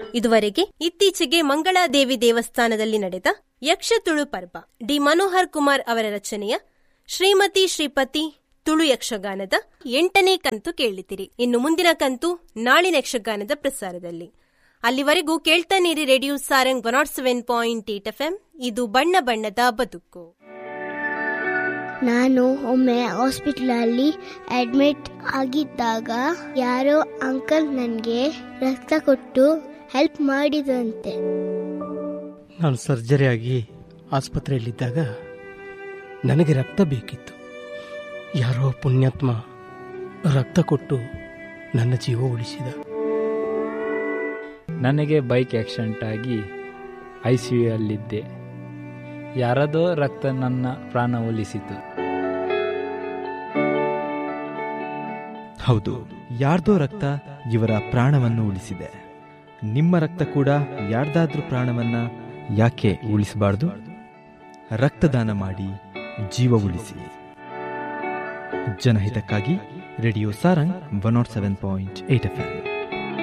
ಇದುವರೆಗೆ ಇತ್ತೀಚೆಗೆ ಮಂಗಳಾದೇವಿ ದೇವಸ್ಥಾನದಲ್ಲಿ ನಡೆದ ಯಕ್ಷ ತುಳು ಪರ್ವ ಡಿ ಮನೋಹರ್ ಕುಮಾರ್ ಅವರ ರಚನೆಯ ಶ್ರೀಮತಿ ಶ್ರೀಪತಿ ತುಳು ಯಕ್ಷಗಾನದ ಎಂಟನೇ ಕಂತು ಕೇಳಿತಿರಿ ಇನ್ನು ಮುಂದಿನ ಕಂತು ನಾಳಿನ ಯಕ್ಷಗಾನದ ಪ್ರಸಾರದಲ್ಲಿ ಅಲ್ಲಿವರೆಗೂ ಕೇಳ್ತಾನಿರಿ radio Sarang one nought seven point eight F ಇದು ಬಣ್ಣ ಬಣ್ಣದ ಬದುಕು ನಾನು ಒಮ್ಮೆ ಹಾಸ್ಪಿಟ್ಲಲ್ಲಿ ಅಡ್ಮಿಟ್ ಆಗಿದ್ದಾಗ ಯಾರೋ ಅಂಕಲ್ ನನಗೆ ರಕ್ತ ಕೊಟ್ಟು ಹೆಲ್ಪ್ ಮಾಡಿದಂತೆ ನಾನು ಸರ್ಜರಿ ಆಗಿ ಆಸ್ಪತ್ರೆಯಲ್ಲಿದ್ದಾಗ ನನಗೆ ರಕ್ತ ಬೇಕಿತ್ತು ಯಾರೋ ಪುಣ್ಯಾತ್ಮ ರಕ್ತ ಕೊಟ್ಟು ನನ್ನ ಜೀವ ಉಳಿಸಿದ ನನಗೆ ಬೈಕ್ ಆಕ್ಸಿಡೆಂಟ್ ಆಗಿ ಐ ಸಿ ಯು ಅಲ್ಲಿದ್ದೆ ಯಾರದೋ ರಕ್ತ ನನ್ನ ಪ್ರಾಣ ಉಳಿಸಿತು ಹೌದು ಯಾರ್ದೋ ರಕ್ತ ಇವರ ಪ್ರಾಣವನ್ನು ಉಳಿಸಿದೆ ನಿಮ್ಮ ರಕ್ತ ಕೂಡ ಯಾರ್ದಾದ್ರೂ ಪ್ರಾಣವನ್ನ ಯಾಕೆ ಉಳಿಸಬಾರ್ದು ರಕ್ತದಾನ ಮಾಡಿ ಜೀವ ಉಳಿಸಿ ಜನಹಿತಕ್ಕಾಗಿ radio Sarang one nought seven point eight F